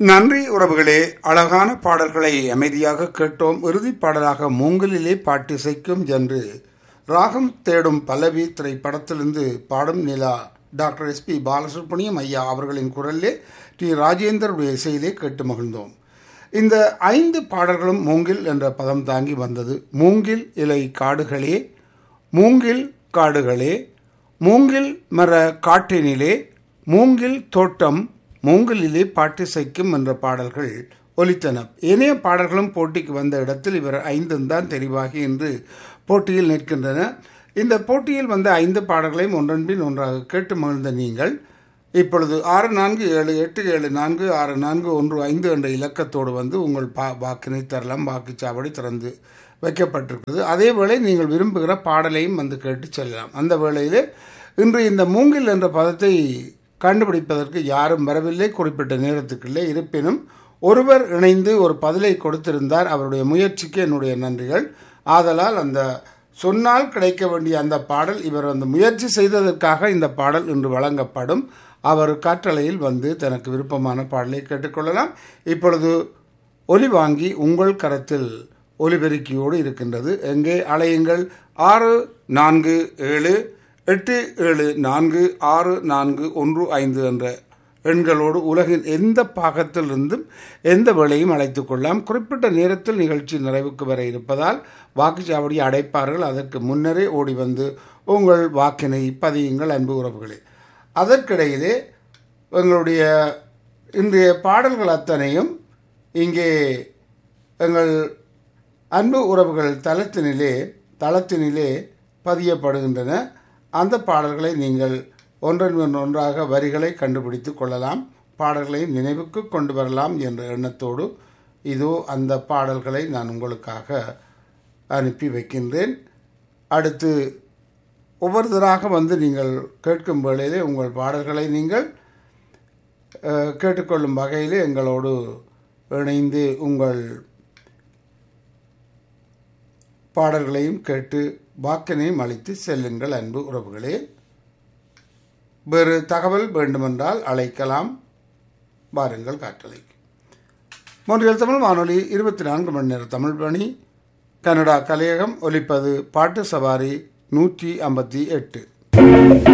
நன்றி உறவுகளே அழகான பாடல்களை அமைதியாக கேட்டோம் இறுதிப் பாடலாக மூங்கலிலே பாட்டிசைக்கும் என்று ராகம் தேடும் பல்லவி திரைப்படத்திலிருந்து பாடும் நிலா டாக்டர் எஸ் பி பாலசுப்ரமணியம் ஐயா அவர்களின் குரலிலே டி ராஜேந்தருடைய இசையிலே கேட்டு மகிழ்ந்தோம் இந்த ஐந்து பாடல்களும் மூங்கில் என்ற பதம் தாங்கி வந்தது மூங்கில் இலை காடுகளே மூங்கில் காடுகளே மூங்கில் மர காட்டினிலே மூங்கில் தோட்டம் மூங்கிலிலே பாட்டிசைக்கும் என்ற பாடல்கள் ஒலித்தன ஏனைய பாடல்களும் போட்டிக்கு வந்த இடத்தில் இவர் ஐந்தும் தான் தெரிவாகி இன்று போட்டியில் நிற்கின்றன இந்த போட்டியில் வந்த ஐந்து பாடல்களையும் ஒன்றன்பின் ஒன்றாக கேட்டு மகிழ்ந்த நீங்கள் இப்பொழுது ஆறு நான்கு ஏழு எட்டு ஏழு நான்கு ஆறு நான்கு ஒன்று ஐந்து என்ற இலக்கத்தோடு வந்து உங்கள் பா வாக்கினை தரலாம் வாக்குச்சாவடி திறந்து வைக்கப்பட்டிருக்கிறது அதே வேளை நீங்கள் விரும்புகிற பாடலையும் வந்து கேட்டு செல்லலாம் அந்த வேளையில் இன்று இந்த மூங்கில் என்ற பதத்தை கண்டுபிடிப்பதற்கு யாரும் வரவில்லை குறிப்பிட்ட நேரத்துக்குள்ளே இருப்பினும் ஒருவர் இணைந்து ஒரு பதிலை கொடுத்திருந்தார் அவருடைய முயற்சிக்கு என்னுடைய நன்றிகள் ஆதலால் அந்த சொன்னால் கிடைக்க வேண்டிய அந்த பாடல் இவர் அந்த முயற்சி செய்ததற்காக இந்த பாடல் இன்று வழங்கப்படும் அவர் காற்றலையில் வந்து தனக்கு விருப்பமான பாடலை கேட்டுக்கொள்ளலாம் இப்பொழுது ஒலி வாங்கி உங்கள் கரத்தில் ஒலிபெருக்கியோடு இருக்கின்றது எங்கே அலையுங்கள் ஆறு நான்கு ஏழு எட்டு ஏழு நான்கு ஆறு நான்கு ஒன்று ஐந்து என்ற எண்களோடு உலகின் எந்த பாகத்திலிருந்தும் எந்த வேளையும் அழைத்துக் கொள்ளலாம் குறிப்பிட்ட நேரத்தில் நிகழ்ச்சி நிறைவுக்கு வர இருப்பதால் வாக்குச்சாவடி அடைப்பார்கள் அதற்கு முன்னரே ஓடி வந்து உங்கள் வாக்கினை பதியுங்கள் அன்பு உறவுகளே அதற்கிடையிலே எங்களுடைய இன்றைய பாடல்கள் அத்தனையும் இங்கே எங்கள் அன்பு உறவுகள் தளத்தினிலே தளத்தினிலே பதியப்படுகின்றன அந்த பாடல்களை நீங்கள் ஒன்றன் பின் ஒன்றாக வரிகளை கண்டுபிடித்து கொள்ளலாம் பாடல்களை நினைவுக்கு கொண்டு வரலாம் என்ற எண்ணத்தோடு இதோ அந்த பாடல்களை நான் உங்களுக்காக அனுப்பி வைக்கின்றேன் அடுத்து ஒவ்வொருத்தராக வந்து நீங்கள் கேட்கும் வேளையிலே உங்கள் பாடல்களை நீங்கள் அஹ், கேட்டுக்கொள்ளும் வகையிலே எங்களோடு இணைந்து உங்கள் பாடல்களையும் கேட்டு வாக்கினையும் அளித்து செல்லுங்கள் அன்பு உறவுகளே வேறு தகவல் வேண்டுமென்றால் அழைக்கலாம் வாருங்கள் காற்றலைக்கு மூன்றில் தமிழ் வானொலி இருபத்தி நான்கு மணி நேர தமிழ் பணி கனடா கலையகம் ஒலிப்பது பாட்டு சவாரி நூற்றி ஐம்பத்தி எட்டு